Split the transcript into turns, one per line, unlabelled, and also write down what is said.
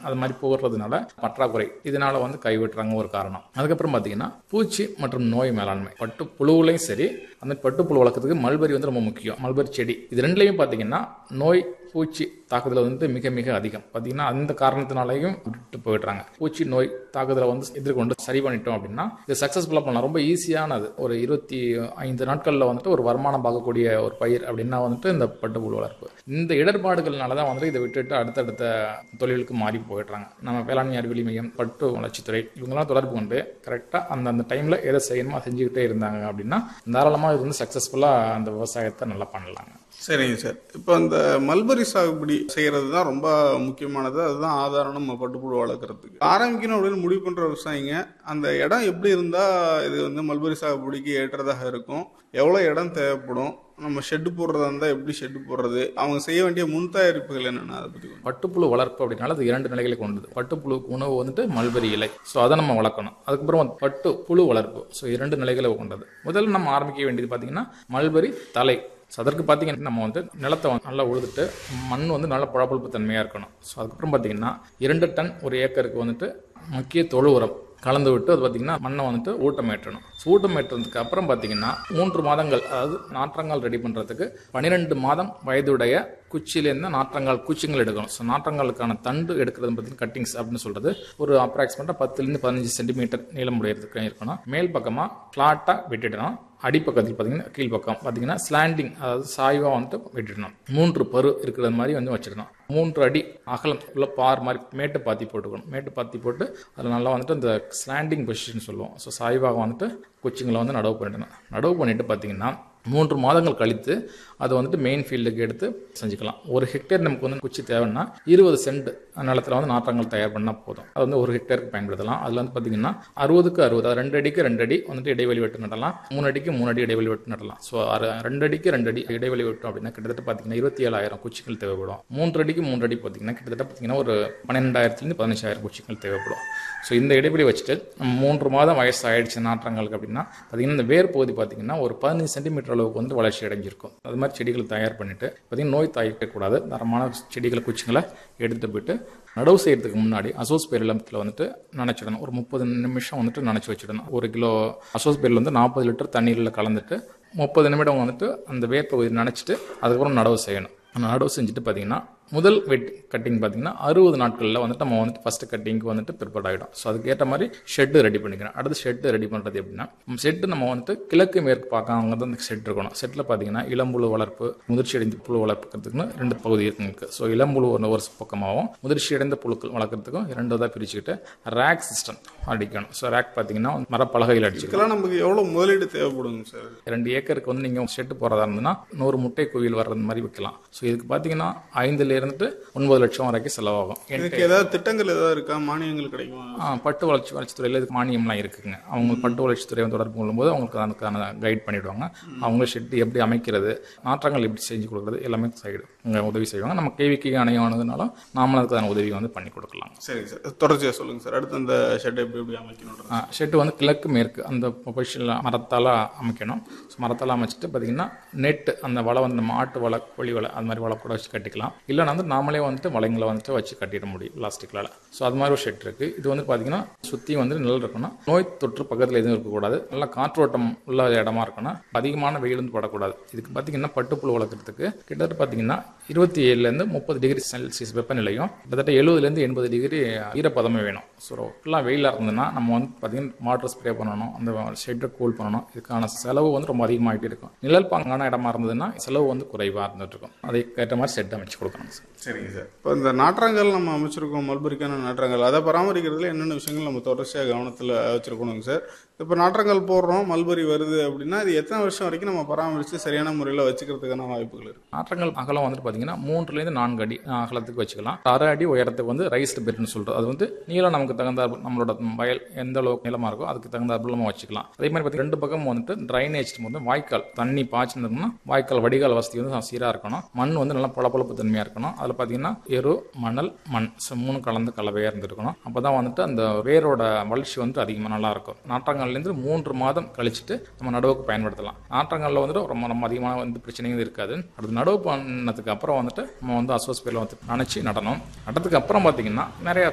அது மாதிரி போடுறதுனால பற்றாக்குறை இதனால வந்து கைவிட்டுறாங்க ஒரு காரணம் அதுக்கப்புறம் பார்த்தீங்கன்னா பூச்சி மற்றும் நோய் மேலாண்மை பட்டு புழுவுலையும் சரி அந்த பட்டுப்புழு வளர்க்கறதுக்கு மல்பெரி வந்து ரொம்ப முக்கியம் மல்பெரி செடி இது ரெண்டுலையும் பார்த்தீங்கன்னா நோய் பூச்சி தாக்குதல் வந்து மிக மிக அதிகம் பார்த்தீங்கன்னா அந்த காரணத்தினாலையும் விட்டு போயிடுறாங்க பூச்சி நோய் தாக்குதலை வந்து எதிர்கொண்டு சரி பண்ணிட்டோம் அப்படின்னா இது சக்ஸஸ்ஃபுல்லாக பண்ணலாம் ரொம்ப ஈஸியானது ஒரு இருபத்தி ஐந்து நாட்களில் வந்துட்டு ஒரு வருமானம் பார்க்கக்கூடிய ஒரு பயிர் அப்படின்னா வந்துட்டு இந்த பட்டுப்புழு வளர்ப்பு இந்த இடர்பாடுகள்னால தான் வந்துட்டு இதை விட்டுட்டு அடுத்தடுத்த தொழிலுக்கு மாறி போயிடுறாங்க நம்ம வேளாண்மை அறிவியல் மையம் பட்டு வளர்ச்சித்துறை இவங்கெல்லாம் தொடர்பு கொண்டு கரெக்டாக அந்த அந்த டைமில் எதை செய்யணுமோ அதை செஞ்சுக்கிட்டே இருந்தாங்க அப்படின்னா தாராளமாக இது வந்து சக்ஸஸ்ஃபுல்லாக அந்த விவசாயத்தை நல்லா பண்ணலாங்க
சரிங்க சார் இப்போ இந்த மல்பரி சாகுபடி செய்யறது தான் ரொம்ப முக்கியமானது அதுதான் ஆதாரம் நம்ம பட்டுப்புழு வளர்க்குறதுக்கு ஆரம்பிக்கணும் அப்படின்னு முடிவு பண்ற விவசாயிங்க அந்த இடம் எப்படி இருந்தா இது வந்து மல்பரி சாகுபடிக்கு ஏற்றதாக இருக்கும் எவ்வளோ இடம் தேவைப்படும் நம்ம ஷெட்டு போடுறதா இருந்தால் எப்படி ஷெட்டு போடுறது அவங்க செய்ய வேண்டிய முன் தயாரிப்புகள் என்னென்ன அதை பற்றி கொஞ்சம்
பட்டுப்புழு வளர்ப்பு அப்படின்னால அது இரண்டு நிலைகளை கொண்டது பட்டுப்புழுக்கு உணவு வந்துட்டு மல்பெரி இலை ஸோ அதை நம்ம வளர்க்கணும் அதுக்கப்புறம் வந்து பட்டு புழு வளர்ப்பு ஸோ இரண்டு நிலைகளை கொண்டது முதல்ல நம்ம ஆரம்பிக்க வேண்டியது பார்த்தீங்கன்னா மல்பெரி தலை ஸோ அதற்கு பார்த்தீங்கன்னா நம்ம வந்து நிலத்தை வந்து நல்லா உழுதுட்டு மண் வந்து நல்ல பழப்பழுப்பு தன்மையாக இருக்கணும் ஸோ அதுக்கப்புறம் பார்த்தீங்கன்னா இரண்டு டன் ஒரு ஏக்கருக்கு வந்துட்டு முக்கிய தொழு உரம் கலந்து விட்டு அது பார்த்தீங்கன்னா மண்ணை வந்துட்டு ஊட்டமேற்றணும் ஸோ ஊட்டமேற்றதுக்கு அப்புறம் பார்த்தீங்கன்னா மூன்று மாதங்கள் அதாவது நாற்றங்கால் ரெடி பண்ணுறதுக்கு பன்னிரெண்டு மாதம் வயதுடைய குச்சியிலேருந்து நாற்றங்கால் குச்சிங்கள் எடுக்கணும் ஸோ நாற்றங்காலுக்கான தண்டு எடுக்கிறது பார்த்தீங்கன்னா கட்டிங்ஸ் அப்படின்னு சொல்கிறது ஒரு அப்ராக்சிமேட்டாக பத்துலேருந்து பதினஞ்சு சென்டிமீட்டர் நீளம் உடையறதுக்கு இருக்கணும் மேல் பக்கமாக ஃப்ளாட்டாக விட்டுடணும் அடிப்பக்கத்தில் பார்த்தீங்கன்னா கீழ்ப்பக்கம் பார்த்தீங்கன்னா ஸ்லாண்டிங் அதாவது சாய்வாக வந்துட்டு விட்டுடணும் மூன்று பரு இருக்கிற மாதிரி வந்து வச்சிடணும் மூன்று அடி அகலம் உள்ள பார் மாதிரி மேட்டு பாத்தி போட்டுக்கணும் மேட்டு பாத்தி போட்டு அதில் நல்லா வந்துட்டு இந்த ஸ்லாண்டிங் பொசிஷன் சொல்லுவோம் ஸோ சாய்வாக வந்துட்டு குச்சிங்களை வந்து நடவு பண்ணிடணும் நடவு பண்ணிட்டு பார்த்தீங்கன்னா மூன்று மாதங்கள் கழித்து அதை வந்துட்டு மெயின் ஃபீல்டுக்கு எடுத்து செஞ்சுக்கலாம் ஒரு ஹெக்டேர் நமக்கு வந்து குச்சி தேவைன்னா இருபது சென்ட் நிலத்தில் வந்து நாற்றங்கள் தயார் பண்ணால் போதும் அது வந்து ஒரு ஹெக்டேருக்கு பயன்படுத்தலாம் அதில் வந்து பார்த்தீங்கன்னா அறுபதுக்கு அறுபது அது ரெண்டு அடிக்கு ரெண்டு அடி வந்துட்டு இடைவெளி விட்டு நடலாம் மூணு அடிக்கு மூணு அடி இடைவெளி விட்டு நடலாம் ஸோ ரெண்டு அடிக்கு ரெண்டு அடி இடைவெளி விட்டோம் அப்படின்னா கிட்டத்தட்ட பார்த்தீங்கன்னா இருபத்தி ஏழாயிரம் குச்சிகள் தேவைப்படும் மூன்று அடிக்கு மூன்று அடி பார்த்தீங்கன்னா கிட்டத்தட்ட பார்த்தீங்கன்னா ஒரு பன்னெண்டாயிரத்துலேருந்து பதினஞ்சாயிரம் குச்சிகள் தேவைப்படும் ஸோ இந்த இடைவெளி வச்சுட்டு நம்ம மூன்று மாதம் வயசு ஆயிடுச்சு நாற்றங்களுக்கு அப்படின்னா பார்த்தீங்கன்னா இந்த வேர் பகுதி பார்த்தீங்கன்னா ஒரு பதினஞ்சு சென்டிமீட்டர் அளவுக்கு வந்து வளர்ச்சி அடைஞ்சிருக்கும் அது மாதிரி செடிகளை தயார் பண்ணிட்டு பார்த்தீங்கன்னா நோய் தாய்க்கக்கூடாது தரமான செடிகளை குச்சிங்களை எடுத்துகிட்டு போயிட்டு நடவு செய்யறதுக்கு முன்னாடி அசோஸ் பேரிலத்தில் வந்துட்டு நினச்சிடணும் ஒரு முப்பது நிமிஷம் வந்துட்டு நினச்சி வச்சிடணும் ஒரு கிலோ அசோஸ் பேரில் வந்து நாற்பது லிட்டர் தண்ணீரில் கலந்துட்டு முப்பது நிமிடம் வந்துட்டு அந்த வேர் பகுதி நினச்சிட்டு அதுக்கப்புறம் நடவு செய்யணும் நடவு செஞ்சுட்டு பார்த்தீங்கன்னா முதல் வெட் கட்டிங் பார்த்தீங்கன்னா அறுபது நாட்களில் வந்துட்டு நம்ம வந்துட்டு ஃபர்ஸ்ட் கட்டிங்க்கு வந்துட்டு ப்ரிப்பேர்ட் ஆகிடும் ஸோ அதுக்கேற்ற மாதிரி ஷெட்டு ரெடி பண்ணிக்கிறோம் அடுத்து ஷெட்டு ரெடி பண்ணுறது எப்படின்னா ஷெட்டு நம்ம வந்துட்டு கிழக்கு மேற்கு பார்க்க அங்கே தான் ஷெட் இருக்கணும் ஷெட்டில் பார்த்தீங்கன்னா இளம்புழு வளர்ப்பு முதிர்ச்சி அடைந்த புழு வளர்ப்புறதுக்குன்னு ரெண்டு பகுதி இருக்குங்க ஸோ இளம்புழு ஒரு ஒரு பக்கமாகவும் முதிர்ச்சி அடைந்த புழுக்கள் வளர்க்குறதுக்கும் இரண்டாவதாக பிரிச்சுக்கிட்டு ரேக் சிஸ்டம் அடிக்கணும் ஸோ ரேக் பார்த்தீங்கன்னா மரப்பலகையில் அடிச்சுக்கலாம்
இதுக்கெல்லாம் நமக்கு எவ்வளோ முதலீடு தேவைப்படுங்க சார்
ரெண்டு ஏக்கருக்கு வந்து நீங்கள் ஷெட்டு போகிறதா இருந்ததுன்னா நூறு முட்டை குயில் வர்றது மாதிரி வைக்கலாம் ஸோ இதுக்கு பார்த்தீங்கன்னா ஐந்துல இருந்துட்டு ஒன்பது லட்சம் வரைக்கும் செலவாகும்
இதுக்கு ஏதாவது திட்டங்கள் ஏதாவது இருக்கா மானியங்கள் கிடைக்குமா
ஆ, பட்டு வளர்ச்சி வளர்ச்சித்துறையில் இதுக்கு மானியம்லாம் இருக்குங்க அவங்க பட்டு வளர்ச்சித்துறை வந்து தொடர்பு கொள்ளும்போது அவங்களுக்கு அதுக்கான கைட் பண்ணிவிடுவாங்க அவங்க ஷெட்டு எப்படி அமைக்கிறது நாற்றங்கள் எப்படி செஞ்சு கொடுக்குறது எல்லாமே சைடு அவங்க உதவி செய்வாங்க நம்ம கேவிக்கு அணையானதுனால நாமளும் அதுக்கான உதவி வந்து பண்ணி கொடுக்கலாம்
சரிங்க சார் தொடர்ச்சியாக சொல்லுங்க சார் அடுத்து அந்த ஷெட் எப்படி எப்படி அமைக்கணுன்றது
ஷெட்டு வந்து கிழக்கு மேற்கு அந்த பொசிஷனில் மரத்தால் அமைக்கணும் ஸோ மரத்தால் அமைச்சிட்டு பார்த்தீங்கன்னா நெட்டு அந்த வலை வந்து நம்ம ஆட்டு வலை கோழி வலை அது மாதிரி வலை கூட வச்சு கட்டிக்கலாம் இல்லைனா வந்து நாமளே வந்துட்டு வலைங்களை வந்துட்டு வச்சு கட்டிட முடியும் பிளாஸ்டிக்லால் ஸோ அது மாதிரி ஒரு ஷெட் இருக்குது இது வந்து பார்த்தீங்கன்னா சுற்றி வந்து நிழல் இருக்கணும் நோய் தொற்று பக்கத்தில் எதுவும் இருக்கக்கூடாது நல்லா காற்றோட்டம் உள்ள இடமா இருக்கணும் அதிகமான வெயில் வந்து படக்கூடாது இதுக்கு பார்த்தீங்கன்னா பட்டுப்புழு வளர்க்குறதுக்கு கிட்டத்தட்ட பார்த்தீங்கன்னா இருபத்தி ஏழுலேருந்து முப்பது டிகிரி செல்சியஸ் வெப்பநிலையும் கிட்டத்தட்ட எழுபதுலேருந்து எண்பது டிகிரி ஈரப்பதமே வேணும் ஸோ ஃபுல்லாக வெயிலாக இருந்ததுன்னா நம்ம வந்து பார்த்தீங்கன்னா வாட்டர் ஸ்ப்ரே பண்ணணும் அந்த ஷெட்டை கூல் பண்ணணும் இதுக்கான செலவு வந்து ரொம்ப அதிகமாகிட்டே இருக்கும் நிழல் பாங்கான இடமா இருந்ததுன்னா செலவு வந்து குறைவாக இருந்துட்டு இருக்கும் அதுக்கேற்ற மாதிரி செட் அமைச்சு கொடுக்கணும் சார்
சரிங்க சார் இப்போ இந்த நாற்றங்கள் நம்ம அமைச்சிருக்கோம் மல்பரிக்கான நாற்றங்கள் அதை பராமரிக்கிறதுல என்னென்ன விஷயங்கள் நம்ம தொடர்ச்சியாக கவனத்தில் வச்சிருக்கணுங்க சார் இப்போ நாற்றங்கள் போடுறோம் மல்பரி வருது அப்படின்னா இது எத்தனை வருஷம் வரைக்கும் நம்ம பராமரித்து சரியான முறையில் வச்சுக்கிறதுக்கான வாய்ப்புகள் இருக்கு
நாற்றங்கள் அகலம் வந்துட்டு பார்த்தீங்கன்னா மூன்றுலேருந்து நான்கு அடி அகலத்துக்கு வச்சுக்கலாம் அரை அடி உயரத்துக்கு வந்து ரைஸ்டு பெட்னு சொல்கிறது அது வந்து நீளம் நமக்கு தகுந்த நம்மளோட வயல் எந்த அளவுக்கு நீளமாக இருக்கோ அதுக்கு தகுந்தாப்புல நம்ம வச்சுக்கலாம் அதே மாதிரி பார்த்தீங்கன்னா ரெண்டு பக்கம் வந்துட்டு ட்ரைனேஜ் வந்து வாய்க்கால் தண்ணி பாய்ச்சிருந்தோம்னா வாய்க்கால் வடிகால் வசதி வந்து சீராக இருக்கணும் மண் வந்து நல்லா பளபளப்பு தன்மையாக இருக்கணும் அதில் பார்த்தீங்கன்னா எரு மணல் மண் ஸோ மூணு கலந்து கலவையாக இருந்திருக்கணும் அப்போ தான் வந்துட்டு அந்த வேரோட வளர்ச்சி வந்து அதிகமாக நல்லா இருக்கும் நாற்றங்கள்லேருந்து மூன்று மாதம் கழிச்சுட்டு நம்ம நடவுக்கு பயன்படுத்தலாம் நாற்றங்களில் வந்துட்டு ரொம்ப ரொம்ப அதிகமான வந்து பிரச்சனைகள் இருக்காது அடுத்து நடவு பண்ணதுக்கு அப்புறம் வந்துட்டு நம்ம வந்து அசோஸ்பேரில் வந்து நினச்சி நடணும் நட்டதுக்கு அப்புறம் பார்த்தீங்கன்னா நிறைய